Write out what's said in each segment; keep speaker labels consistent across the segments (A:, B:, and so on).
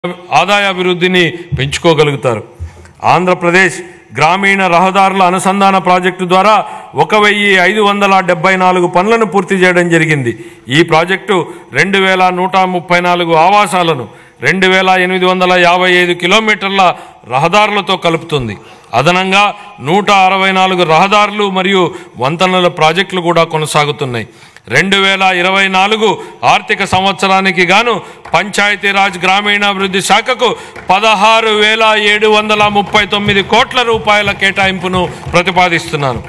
A: ఆదాయాభివృద్ధిని పెంచుకోగలుగుతారు ఆంధ్రప్రదేశ్ గ్రామీణ రహదారుల అనుసంధాన ప్రాజెక్టు ద్వారా ఒక వెయ్యి ఐదు వందల డెబ్బై నాలుగు పనులను పూర్తి చేయడం జరిగింది ఈ ప్రాజెక్టు రెండు వేల నూట ముప్పై నాలుగు ఆవాసాలను రెండు వేల ఎనిమిది వందల యాభై ఐదు కిలోమీటర్ల రహదారులతో కలుపుతుంది అదనంగా నూట అరవై నాలుగు రహదారులు మరియు వంతెనల ప్రాజెక్టులు కూడా కొనసాగుతున్నాయి రెండు వేల ఇరవై నాలుగు ఆర్థిక సంవత్సరానికి గాను పంచాయతీరాజ్ గ్రామీణాభివృద్ధి శాఖకు పదహారు వేల ఏడు వందల ముప్పై తొమ్మిది కోట్ల రూపాయల కేటాయింపును ప్రతిపాదిస్తున్నాను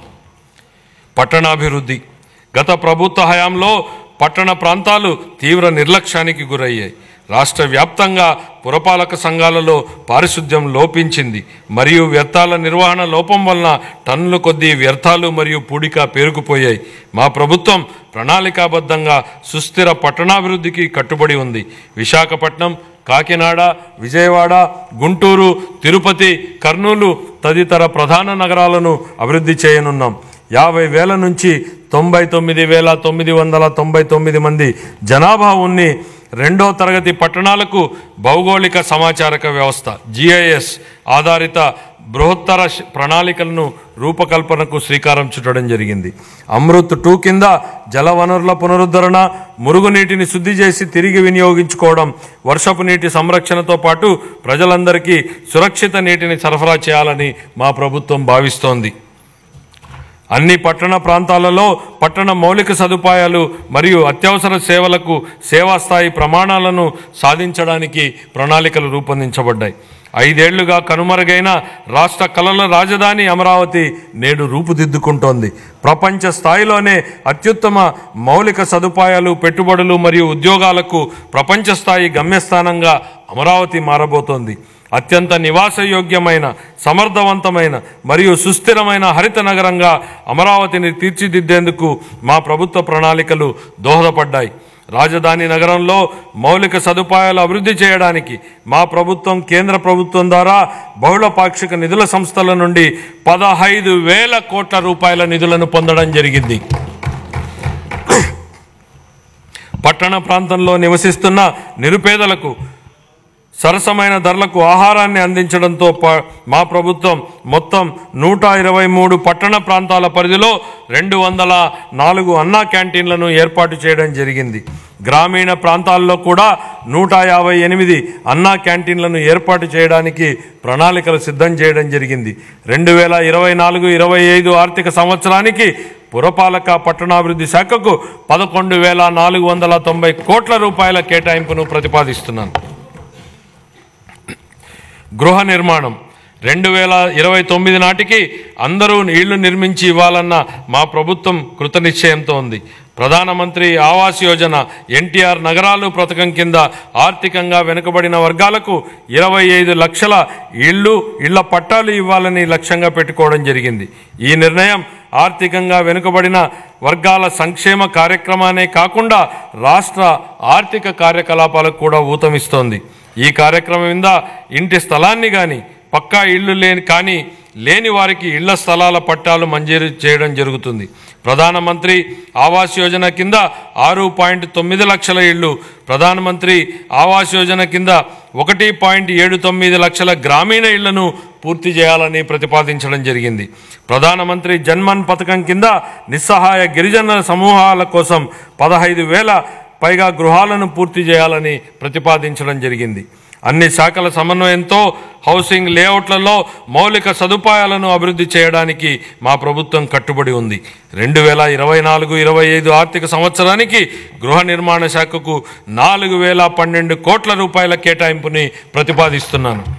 A: పట్టణాభివృద్ధి గత ప్రభుత్వ హయాంలో పట్టణ ప్రాంతాలు తీవ్ర నిర్లక్ష్యానికి గురయ్యాయి రాష్ట్ర వ్యాప్తంగా పురపాలక సంఘాలలో పారిశుద్ధ్యం లోపించింది మరియు వ్యర్థాల నిర్వహణ లోపం వలన టన్నుల కొద్దీ వ్యర్థాలు మరియు పూడిక పేరుకుపోయాయి మా ప్రభుత్వం ప్రణాళికాబద్ధంగా సుస్థిర పట్టణాభివృద్ధికి కట్టుబడి ఉంది విశాఖపట్నం కాకినాడ విజయవాడ గుంటూరు తిరుపతి కర్నూలు తదితర ప్రధాన నగరాలను అభివృద్ధి చేయనున్నాం యాభై వేల నుంచి తొంభై తొమ్మిది వేల తొమ్మిది వందల తొంభై తొమ్మిది మంది జనాభా ఉన్ని రెండో తరగతి పట్టణాలకు భౌగోళిక సమాచారక వ్యవస్థ జిఐఎస్ ఆధారిత బృహత్తర శ- ప్రణాళికలను రూపకల్పనకు శ్రీకారం చుట్టడం జరిగింది అమృత్ టూ కింద జలవనరుల పునరుద్ధరణ మురుగునీటిని శుద్ధి చేసి తిరిగి వినియోగించుకోవడం వర్షపు నీటి సంరక్షణతో పాటు ప్రజలందరికీ సురక్షిత నీటిని సరఫరా చేయాలని మా ప్రభుత్వం భావిస్తోంది అన్ని పట్టణ ప్రాంతాలలో పట్టణ మౌలిక సదుపాయాలు మరియు అత్యవసర సేవలకు సేవా స్థాయి ప్రమాణాలను సాధించడానికి ప్రణాళికలు రూపొందించబడ్డాయి ఐదేళ్లుగా కనుమరుగైన రాష్ట్ర కళల రాజధాని అమరావతి నేడు రూపుదిద్దుకుంటోంది ప్రపంచ స్థాయిలోనే అత్యుత్తమ మౌలిక సదుపాయాలు పెట్టుబడులు మరియు ఉద్యోగాలకు ప్రపంచ స్థాయి గమ్యస్థానంగా అమరావతి మారబోతోంది అత్యంత నివాసయోగ్యమైన సమర్థవంతమైన మరియు సుస్థిరమైన హరిత నగరంగా అమరావతిని తీర్చిదిద్దేందుకు మా ప్రభుత్వ ప్రణాళికలు దోహదపడ్డాయి రాజధాని నగరంలో మౌలిక సదుపాయాలు అభివృద్ధి చేయడానికి మా ప్రభుత్వం కేంద్ర ప్రభుత్వం ద్వారా బహుళ పాక్షిక నిధుల సంస్థల నుండి పదహైదు వేల కోట్ల రూపాయల నిధులను పొందడం జరిగింది పట్టణ ప్రాంతంలో నివసిస్తున్న నిరుపేదలకు సరసమైన ధరలకు ఆహారాన్ని అందించడంతో పా- మా ప్రభుత్వం మొత్తం నూట ఇరవై మూడు పట్టణ ప్రాంతాల పరిధిలో రెండు వందల నాలుగు అన్నా క్యాంటీన్లను ఏర్పాటు చేయడం జరిగింది గ్రామీణ ప్రాంతాల్లో కూడా నూట యాభై ఎనిమిది అన్నా క్యాంటీన్లను ఏర్పాటు చేయడానికి ప్రణాళికలు సిద్ధం చేయడం జరిగింది రెండు వేల ఇరవై నాలుగు ఇరవై ఐదు ఆర్థిక సంవత్సరానికి పురపాలక పట్టణాభివృద్ధి శాఖకు పదకొండు వేల నాలుగు వందల తొంభై కోట్ల రూపాయల కేటాయింపును ప్రతిపాదిస్తున్నాను గృహ నిర్మాణం రెండు వేల ఇరవై తొమ్మిది నాటికి అందరూ ఇళ్లు నిర్మించి ఇవ్వాలన్న మా ప్రభుత్వం కృతనిశ్చయంతో ఉంది ప్రధానమంత్రి ఆవాస్ యోజన ఎన్టీఆర్ నగరాలు పథకం కింద ఆర్థికంగా వెనుకబడిన వర్గాలకు ఇరవై ఐదు లక్షల ఇళ్ళు ఇళ్ల పట్టాలు ఇవ్వాలని లక్ష్యంగా పెట్టుకోవడం జరిగింది ఈ నిర్ణయం ఆర్థికంగా వెనుకబడిన వర్గాల సంక్షేమ కార్యక్రమానే కాకుండా రాష్ట్ర ఆర్థిక కార్యకలాపాలకు కూడా ఊతమిస్తోంది ఈ కార్యక్రమం కింద ఇంటి స్థలాన్ని కానీ పక్కా ఇళ్ళు లేని కానీ లేని వారికి ఇళ్ల స్థలాల పట్టాలు మంజూరు చేయడం జరుగుతుంది ప్రధానమంత్రి ఆవాస్ యోజన కింద ఆరు పాయింట్ తొమ్మిది లక్షల ఇళ్ళు ప్రధానమంత్రి ఆవాస్ యోజన కింద ఒకటి పాయింట్ ఏడు తొమ్మిది లక్షల గ్రామీణ ఇళ్లను పూర్తి చేయాలని ప్రతిపాదించడం జరిగింది ప్రధానమంత్రి జన్మన్ పథకం కింద నిస్సహాయ గిరిజన సమూహాల కోసం పదహైదు వేల పైగా గృహాలను పూర్తి చేయాలని ప్రతిపాదించడం జరిగింది అన్ని శాఖల సమన్వయంతో హౌసింగ్ లేఅవుట్లలో మౌలిక సదుపాయాలను అభివృద్ధి చేయడానికి మా ప్రభుత్వం కట్టుబడి ఉంది రెండు వేల ఇరవై నాలుగు ఇరవై ఐదు ఆర్థిక సంవత్సరానికి గృహ నిర్మాణ శాఖకు నాలుగు వేల పన్నెండు కోట్ల రూపాయల కేటాయింపుని ప్రతిపాదిస్తున్నాను